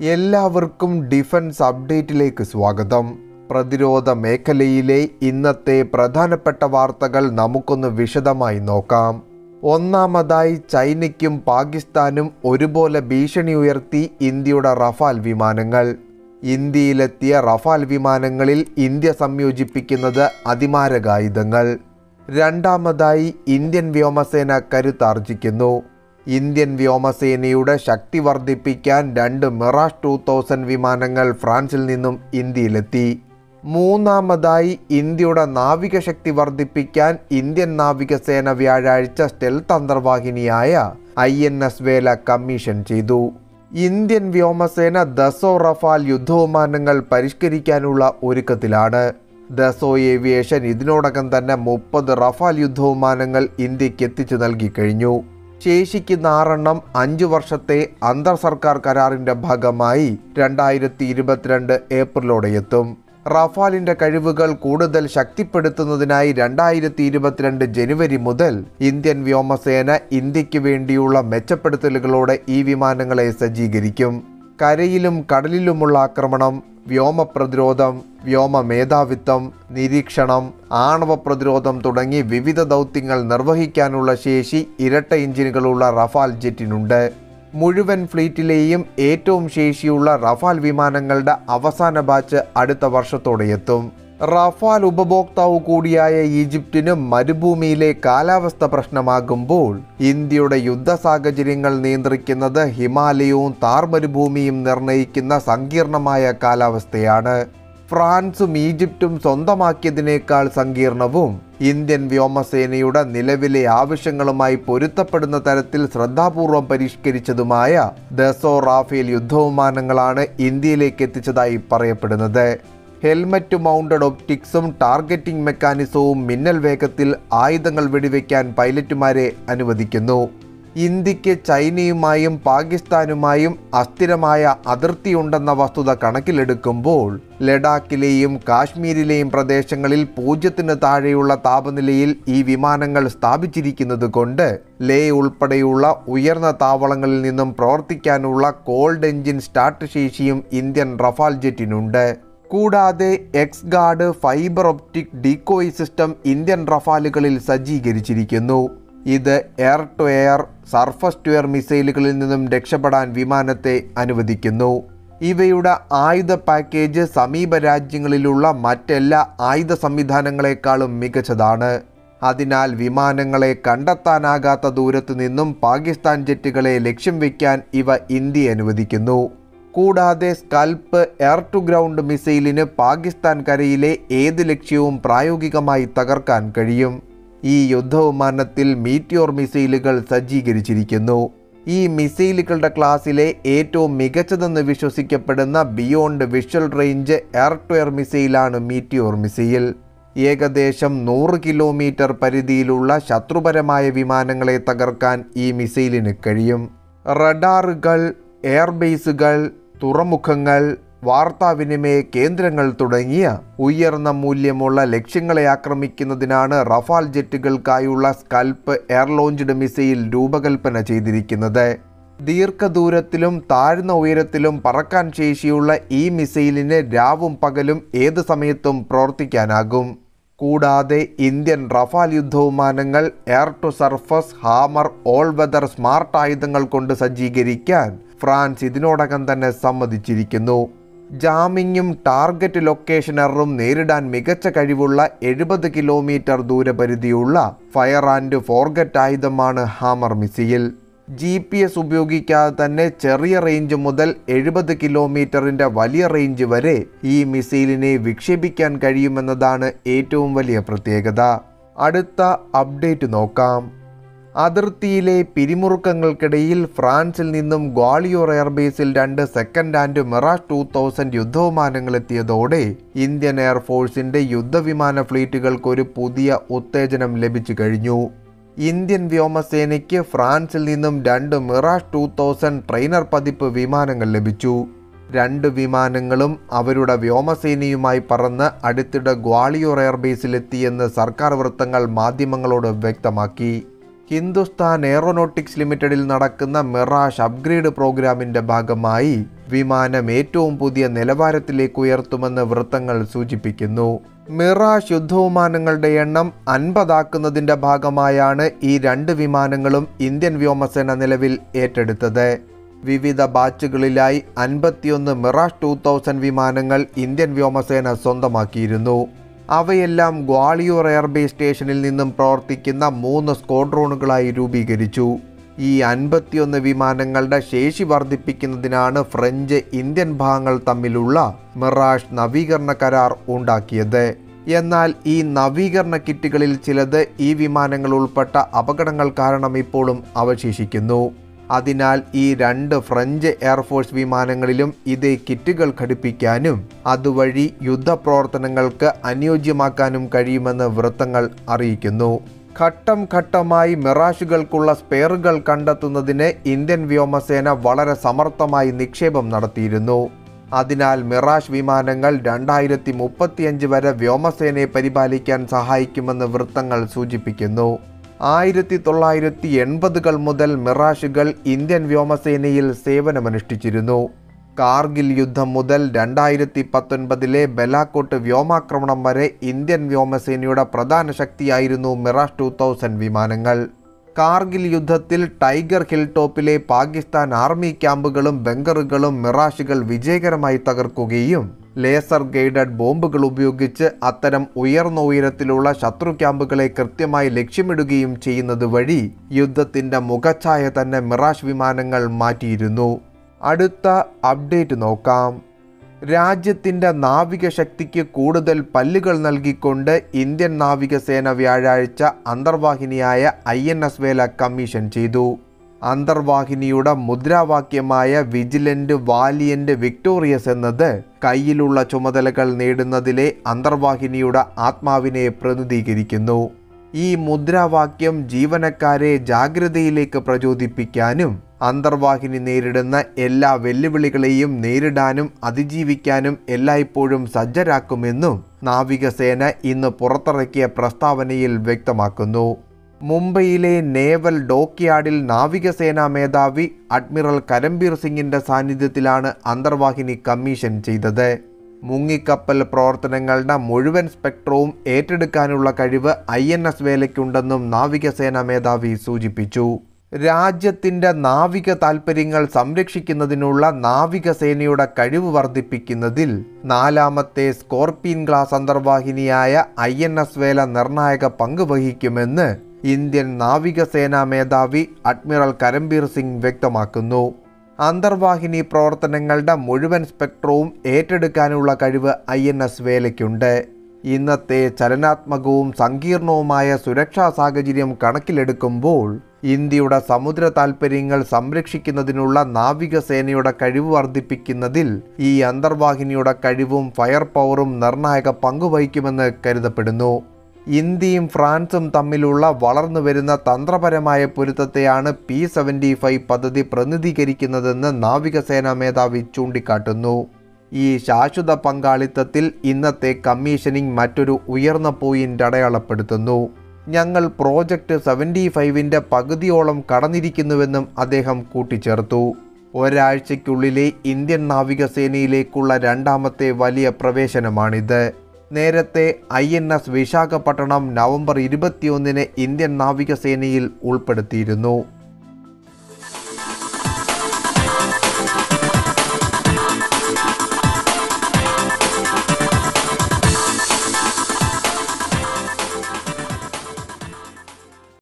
എല്ലാവർക്കും ഡിഫൻസ് അപ്ഡേറ്റിലേക്ക് സ്വാഗതം പ്രതിരോധ മേഖലയിലെ ഇന്നത്തെ പ്രധാനപ്പെട്ട വാർത്തകൾ നമുക്കൊന്ന് വിശദമായി നോക്കാം ഒന്നാമതായി ചൈനയ്ക്കും പാകിസ്ഥാനും ഒരുപോലെ ഭീഷണി ഉയർത്തി ഇന്ത്യയുടെ റഫാൽ വിമാനങ്ങൾ ഇന്ത്യയിലെത്തിയ റഫാൽ വിമാനങ്ങളിൽ ഇന്ത്യ സംയോജിപ്പിക്കുന്നത് അതിമാരകായുധങ്ങൾ രണ്ടാമതായി ഇന്ത്യൻ വ്യോമസേന കരുത്താർജിക്കുന്നു ഇന്ത്യൻ വ്യോമസേനയുടെ ശക്തി വർദ്ധിപ്പിക്കാൻ രണ്ട് മിറാഷ് ടു തൗസൻഡ് വിമാനങ്ങൾ ഫ്രാൻസിൽ നിന്നും ഇന്ത്യയിലെത്തി മൂന്നാമതായി ഇന്ത്യയുടെ നാവികശക്തി വർദ്ധിപ്പിക്കാൻ ഇന്ത്യൻ നാവികസേന വ്യാഴാഴ്ച സ്റ്റെൽത്ത് അന്തർവാഹിനിയായ I N S Vela commission ചെയ്തു ഇന്ത്യൻ വ്യോമസേന ദസോ റഫാൽ യുദ്ധവിമാനങ്ങൾ പരിഷ്കരിക്കാനുള്ള ഒരുക്കത്തിലാണ് ദസോ ഏവിയേഷൻ ഇതിനോടകം തന്നെ മുപ്പത് റഫാൽ യുദ്ധവിമാനങ്ങൾ ഇന്ത്യക്ക് എത്തിച്ചു നൽകി കഴിഞ്ഞു ശേഷിക്കുന്ന ആറെണ്ണം അഞ്ചു വർഷത്തെ അന്തർ സർക്കാർ കരാറിന്റെ ഭാഗമായി രണ്ടായിരത്തി ഇരുപത്തിരണ്ട് ഏപ്രിലോടെ എത്തും റഫാലിന്റെ കഴിവുകൾ കൂടുതൽ ശക്തിപ്പെടുത്തുന്നതിനായി രണ്ടായിരത്തി ഇരുപത്തിരണ്ട് ജനുവരി മുതൽ ഇന്ത്യൻ വ്യോമസേന ഇന്ത്യക്ക് വേണ്ടിയുള്ള മെച്ചപ്പെടുത്തലുകളോടെ ഈ വിമാനങ്ങളെ സജ്ജീകരിക്കും കരയിലും കടലിലുമുള്ള ആക്രമണം വ്യോമ പ്രതിരോധം വ്യോമ മേധാവിത്വം നിരീക്ഷണം ആണവ പ്രതിരോധം തുടങ്ങി വിവിധ ദൗത്യങ്ങൾ നിർവഹിക്കാനുള്ള ശേഷി ഇരട്ട എഞ്ചിനുകളുള്ള റഫാൽ ജെറ്റിനുണ്ട് മുഴുവൻ ഫ്ലീറ്റിലെയും ഏറ്റവും ശേഷിയുള്ള റഫാൽ വിമാനങ്ങളുടെ അവസാന ബാച്ച് അടുത്ത വർഷത്തോടെ എത്തും റഫാൽ ഉപഭോക്താവ് കൂടിയായ ഈജിപ്തിന് മരുഭൂമിയിലെ കാലാവസ്ഥ പ്രശ്നമാകുമ്പോൾ ഇന്ത്യയുടെ യുദ്ധ സാഹചര്യങ്ങൾ നിയന്ത്രിക്കുന്നത് ഹിമാലയവും താർ മരുഭൂമിയും നിർണയിക്കുന്ന സങ്കീർണമായ കാലാവസ്ഥയാണ് ഫ്രാൻസും ഈജിപ്തും സ്വന്തമാക്കിയതിനേക്കാൾ സങ്കീർണവും ഇന്ത്യൻ വ്യോമസേനയുടെ നിലവിലെ ആവശ്യങ്ങളുമായി പൊരുത്തപ്പെടുന്ന തരത്തിൽ ശ്രദ്ധാപൂർവം പരിഷ്കരിച്ചതുമായ ദസോ റാഫേൽ യുദ്ധവിമാനങ്ങളാണ് ഇന്ത്യയിലേക്ക് എത്തിച്ചതായി പറയപ്പെടുന്നത് ഹെൽമറ്റ് മൗണ്ടഡ് ഒപ്റ്റിക്സും ടാർഗറ്റിംഗ് മെക്കാനിസവും മിന്നൽ വേഗത്തിൽ ആയുധങ്ങൾ വെടിവെക്കാൻ പൈലറ്റുമാരെ അനുവദിക്കുന്നു ഇന്ത്യക്ക് ചൈനയുമായും പാകിസ്ഥാനുമായും അസ്ഥിരമായ അതിർത്തിയുണ്ടെന്ന വസ്തുത കണക്കിലെടുക്കുമ്പോൾ ലഡാക്കിലെയും കാശ്മീരിലെയും പ്രദേശങ്ങളിൽ പൂജ്യത്തിന് താഴെയുള്ള താപനിലയിൽ ഈ വിമാനങ്ങൾ സ്ഥാപിച്ചിരിക്കുന്നത് കൊണ്ട് ലേ ഉൾപ്പെടെയുള്ള ഉയർന്ന താവളങ്ങളിൽ നിന്നും പ്രവർത്തിക്കാനുള്ള കോൾഡ് എഞ്ചിൻ സ്റ്റാർട്ട് ശേഷിയും ഇന്ത്യൻ റഫാൽ ജെറ്റിനുണ്ട് കൂടാതെ X guard fibre optic decoy system Indian റഫാലുകളിൽ സജ്ജീകരിച്ചിരിക്കുന്നു ഇത് air to air surface to air മിസൈലുകളിൽ നിന്നും രക്ഷപ്പെടാൻ വിമാനത്തെ അനുവദിക്കുന്നു ഇവയുടെ ആയുധ പാക്കേജ് സമീപ രാജ്യങ്ങളിലുള്ള മറ്റെല്ലാ ആയുധ സംവിധാനങ്ങളെക്കാളും മികച്ചതാണ് അതിനാൽ വിമാനങ്ങളെ കണ്ടെത്താനാകാത്ത ദൂരത്തു നിന്നും പാകിസ്ഥാൻ ജെറ്റുകളെ ലക്ഷ്യം വയ്ക്കാൻ ഇവ ഇന്ത്യ അനുവദിക്കുന്നു കൂടാതെ സ്കൽപ്പ് എയർ ടു ഗ്രൗണ്ട് മിസൈലിന് പാകിസ്ഥാൻ കരയിലെ ഏത് ലക്ഷ്യവും പ്രായോഗികമായി തകർക്കാൻ കഴിയും ഈ യുദ്ധവിമാനത്തിൽ മീറ്റിയോർ മിസൈലുകൾ സജ്ജീകരിച്ചിരിക്കുന്നു ഈ മിസൈലുകളുടെ ക്ലാസ്സിലെ ഏറ്റവും മികച്ചതെന്ന് വിശ്വസിക്കപ്പെടുന്ന beyond visual range air to air മിസൈലാണ് മീറ്റിയോർ മിസൈൽ ഏകദേശം നൂറ് കിലോമീറ്റർ പരിധിയിലുള്ള ശത്രുപരമായ വിമാനങ്ങളെ തകർക്കാൻ ഈ മിസൈലിന് കഴിയും റഡാറുകൾ എയർബേസുകൾ തുറമുഖങ്ങൾ വാർത്താവിനിമയ കേന്ദ്രങ്ങൾ തുടങ്ങിയ ഉയർന്ന മൂല്യമുള്ള ലക്ഷ്യങ്ങളെ ആക്രമിക്കുന്നതിനാണ് റഫാൽ ജെറ്റുകൾക്കായുള്ള സ്കൽപ്പ് എയർ ലോഞ്ച്ഡ് മിസൈൽ രൂപകൽപ്പന ചെയ്തിരിക്കുന്നത് ദീർഘദൂരത്തിലും താഴ്ന്ന ഉയരത്തിലും പറക്കാൻ ശേഷിയുള്ള ഈ മിസൈലിന് രാവും പകലും ഏത് സമയത്തും പ്രവർത്തിക്കാനാകും കൂടാതെ ഇന്ത്യൻ റഫാൽ യുദ്ധവിമാനങ്ങൾ air to surface Hammer all weather smart ആയുധങ്ങൾ കൊണ്ട് സജ്ജീകരിക്കാൻ ഫ്രാൻസ് ഇതിനോടകം തന്നെ സമ്മതിച്ചിരിക്കുന്നു ജാമിങ്ങും ടാർഗറ്റ് ലൊക്കേഷൻ എററും നേരിടാൻ മികച്ച കഴിവുള്ള എഴുപത് കിലോമീറ്റർ ദൂരപരിധിയുള്ള ഫയർ ആൻഡ് ഫോർഗറ്റ് ആയുധമാണ് Hammer missile G P S ഉപയോഗിക്കാതെ തന്നെ ചെറിയ റേഞ്ച് മുതൽ എഴുപത് കിലോമീറ്ററിൻ്റെ വലിയ റേഞ്ച് വരെ ഈ മിസൈലിനെ വിക്ഷേപിക്കാൻ കഴിയുമെന്നതാണ് ഏറ്റവും വലിയ പ്രത്യേകത അടുത്ത അപ്ഡേറ്റ് നോക്കാം അതിർത്തിയിലെ പിരിമുറുക്കങ്ങൾക്കിടയിൽ ഫ്രാൻസിൽ നിന്നും ഗ്വാളിയോർ എയർബേസിൽ രണ്ട് second hand Mirage two thousand യുദ്ധവിമാനങ്ങൾ എത്തിയതോടെ ഇന്ത്യൻ എയർഫോഴ്സിന്റെ യുദ്ധവിമാന ഫ്ലീറ്റുകൾക്ക് ഒരു പുതിയ ഉത്തേജനം ലഭിച്ചു കഴിഞ്ഞു ഇന്ത്യൻ വ്യോമസേനയ്ക്ക് ഫ്രാൻസിൽ നിന്നും രണ്ട് മിറാഷ് ടു തൗസൻഡ് ട്രെയിനർ പതിപ്പ് വിമാനങ്ങൾ ലഭിച്ചു രണ്ട് വിമാനങ്ങളും അവരുടെ വ്യോമസേനയുമായി പറന്ന് അടുത്തിടെ ഗ്വാളിയോർ എയർബേസിലെത്തിയെന്ന് സർക്കാർ വൃത്തങ്ങൾ മാധ്യമങ്ങളോട് വ്യക്തമാക്കി ഹിന്ദുസ്ഥാൻ എയറോനോട്ടിക്സ് ലിമിറ്റഡിൽ നടക്കുന്ന മിറാഷ് അപ്ഗ്രേഡ് പ്രോഗ്രാമിന്റെ ഭാഗമായി വിമാനം ഏറ്റവും പുതിയ നിലവാരത്തിലേക്ക് ഉയർത്തുമെന്ന് വൃത്തങ്ങൾ സൂചിപ്പിക്കുന്നു മിറാഷ് യുദ്ധവിമാനങ്ങളുടെ എണ്ണം അൻപതാക്കുന്നതിന്റെ ഭാഗമായാണ് ഈ രണ്ട് വിമാനങ്ങളും ഇന്ത്യൻ വ്യോമസേന നിലവിൽ ഏറ്റെടുത്തത് വിവിധ ബാച്ചുകളിലായി അൻപത്തിയൊന്ന് മിറാഷ് ടൂ തൗസൻഡ് വിമാനങ്ങൾ ഇന്ത്യൻ വ്യോമസേന സ്വന്തമാക്കിയിരുന്നു അവയെല്ലാം ഗ്വാളിയോർ എയർബേസ് സ്റ്റേഷനിൽ നിന്നും പ്രവർത്തിക്കുന്ന മൂന്ന് സ്ക്വാഡ്രോണുകളായി രൂപീകരിച്ചു ഈ അൻപത്തിയൊന്ന് വിമാനങ്ങളുടെ ശേഷി വർദ്ധിപ്പിക്കുന്നതിനാണ് ഫ്രഞ്ച് ഇന്ത്യൻ ഭാഗങ്ങൾ തമ്മിലുള്ള മിറാഷ് നവീകരണ കരാർ ഉണ്ടാക്കിയത് എന്നാൽ ഈ നവീകരണ കിറ്റുകളിൽ ചിലത് ഈ വിമാനങ്ങൾ ഉൾപ്പെട്ട അപകടങ്ങൾ കാരണം ഇപ്പോഴും അവശേഷിക്കുന്നു അതിനാൽ ഈ രണ്ട് ഫ്രഞ്ച് എയർഫോഴ്സ് വിമാനങ്ങളിലും ഇതേ കിറ്റുകൾ ഘടിപ്പിക്കാനും അതുവഴി യുദ്ധപ്രവർത്തനങ്ങൾക്ക് അനുയോജ്യമാക്കാനും കഴിയുമെന്ന് വൃത്തങ്ങൾ അറിയിക്കുന്നു ഘട്ടം ഘട്ടമായി മിറാഷുകൾക്കുള്ള സ്പെയറുകൾ കണ്ടെത്തുന്നതിന് ഇന്ത്യൻ വ്യോമസേന വളരെ സമർത്ഥമായി നിക്ഷേപം നടത്തിയിരുന്നു അതിനാൽ മിറാഷ് വിമാനങ്ങൾ രണ്ടായിരത്തി മുപ്പത്തിയഞ്ച് വരെ വ്യോമസേനയെ പരിപാലിക്കാൻ സഹായിക്കുമെന്ന് വൃത്തങ്ങൾ സൂചിപ്പിക്കുന്നു ആയിരത്തി തൊള്ളായിരത്തി എൺപതുകൾ മുതൽ മിറാഷുകൾ ഇന്ത്യൻ വ്യോമസേനയിൽ സേവനമനുഷ്ഠിച്ചിരുന്നു കാർഗിൽ യുദ്ധം മുതൽ രണ്ടായിരത്തി പത്തൊൻപതിലെ ബലാക്കോട്ട് വ്യോമാക്രമണം വരെ ഇന്ത്യൻ വ്യോമസേനയുടെ പ്രധാന ശക്തിയായിരുന്നു മിറാഷ് ടു തൗസൻഡ് വിമാനങ്ങൾ കാർഗിൽ യുദ്ധത്തിൽ ടൈഗർ ഹിൽ ടോപ്പിലെ പാകിസ്ഥാൻ ആർമി ക്യാമ്പുകളും ബങ്കറുകളും മിറാഷുകൾ വിജയകരമായി തകർക്കുകയും ലേസർ ഗൈഡഡ് ബോംബുകൾ ഉപയോഗിച്ച് അത്തരം ഉയർന്ന ഉയരത്തിലുള്ള ശത്രു ക്യാമ്പുകളെ കൃത്യമായി ലക്ഷ്യമിടുകയും ചെയ്യുന്നത് വഴി യുദ്ധത്തിന്റെ മുഖഛായ തന്നെ മിറാഷ് വിമാനങ്ങൾ മാറ്റിയിരുന്നു അടുത്ത അപ്ഡേറ്റ് നോക്കാം രാജ്യത്തിൻ്റെ നാവിക ശക്തിക്ക് കൂടുതൽ പല്ലുകൾ നൽകിക്കൊണ്ട് ഇന്ത്യൻ നാവികസേന വ്യാഴാഴ്ച അന്തർവാഹിനിയായ I N S Vela commission ചെയ്തു അന്തർവാഹിനിയുടെ മുദ്രാവാക്യമായ വിജിലന്റ് വാലിയന്റ് വിക്ടോറിയസ് എന്നത് കയ്യിലുള്ള ചുമതലകൾ നേടുന്നതിലെ അന്തർവാഹിനിയുടെ ആത്മാവിനെ പ്രതിനിധീകരിക്കുന്നു ഈ മുദ്രാവാക്യം ജീവനക്കാരെ ജാഗ്രതയിലേക്ക് പ്രചോദിപ്പിക്കാനും അന്തർവാഹിനി നേരിടുന്ന എല്ലാ വെല്ലുവിളികളെയും നേരിടാനും അതിജീവിക്കാനും എല്ലായ്പ്പോഴും സജ്ജരാക്കുമെന്നും നാവികസേന ഇന്ന് പുറത്തിറക്കിയ പ്രസ്താവനയിൽ വ്യക്തമാക്കുന്നു മുംബൈയിലെ നേവൽ ഡോക്യാർഡിൽ നാവികസേനാ മേധാവി അഡ്മിറൽ കരംബീർ സിംഗിന്റെ സാന്നിധ്യത്തിലാണ് അന്തർവാഹിനി കമ്മീഷൻ ചെയ്തത് മുങ്ങിക്കപ്പൽ പ്രവർത്തനങ്ങളുടെ മുഴുവൻ സ്പെക്ട്രവും ഏറ്റെടുക്കാനുള്ള കഴിവ് ഐ എൻ എസ് വേലയ്ക്കുണ്ടെന്നും നാവികസേനാ മേധാവി സൂചിപ്പിച്ചു രാജ്യത്തിൻ്റെ നാവിക താൽപ്പര്യങ്ങൾ സംരക്ഷിക്കുന്നതിനുള്ള നാവികസേനയുടെ കഴിവ് വർദ്ധിപ്പിക്കുന്നതിൽ നാലാമത്തെ സ്കോർപിയൻ ക്ലാസ് അന്തർവാഹിനിയായ ഐ എൻ എസ് വേല നിർണായക പങ്ക് വഹിക്കുമെന്ന് ഇന്ത്യൻ നാവികസേനാ മേധാവി അഡ്മിറൽ കരംബീർ സിംഗ് വ്യക്തമാക്കുന്നു അന്തർവാഹിനി പ്രവർത്തനങ്ങളുടെ മുഴുവൻ സ്പെക്ട്രവും ഏറ്റെടുക്കാനുള്ള കഴിവ് ഐ എൻ എസ് വേലയ്ക്കുണ്ട് ഇന്നത്തെ ചലനാത്മകവും സങ്കീർണവുമായ സുരക്ഷാ സാഹചര്യം കണക്കിലെടുക്കുമ്പോൾ ഇന്ത്യയുടെ സമുദ്ര താൽപ്പര്യങ്ങൾ സംരക്ഷിക്കുന്നതിനുള്ള നാവികസേനയുടെ കഴിവ് വർദ്ധിപ്പിക്കുന്നതിൽ ഈ അന്തർവാഹിനിയുടെ കഴിവും ഫയർ പവറും നിർണായക പങ്കുവഹിക്കുമെന്ന് കരുതപ്പെടുന്നു ഇന്ത്യയും ഫ്രാൻസും തമ്മിലുള്ള വളർന്നു വരുന്ന തന്ത്രപരമായ പൊരുത്തത്തെയാണ് പി സെവൻറ്റി ഫൈവ് പദ്ധതി പ്രതിനിധീകരിക്കുന്നതെന്ന് നാവികസേനാ മേധാവി ചൂണ്ടിക്കാട്ടുന്നു ഈ ശാശ്വത പങ്കാളിത്തത്തിൽ ഇന്നത്തെ കമ്മീഷനിങ് മറ്റൊരു ഉയർന്ന പോയിന്റ് അടയാളപ്പെടുത്തുന്നു ഞങ്ങൾ പ്രോജക്റ്റ് സെവൻറ്റി ഫൈവിൻ്റെ പകുതിയോളം കടന്നിരിക്കുന്നുവെന്നും അദ്ദേഹം കൂട്ടിച്ചേർത്തു ഒരാഴ്ചയ്ക്കുള്ളിലെ ഇന്ത്യൻ നാവികസേനയിലേക്കുള്ള രണ്ടാമത്തെ വലിയ പ്രവേശനമാണിത് നേരത്തെ I N S Visakhapatnam November ഇരുപത്തിയൊന്നിന് ഇന്ത്യൻ നാവികസേനയിൽ ഉൾപ്പെടുത്തിയിരുന്നു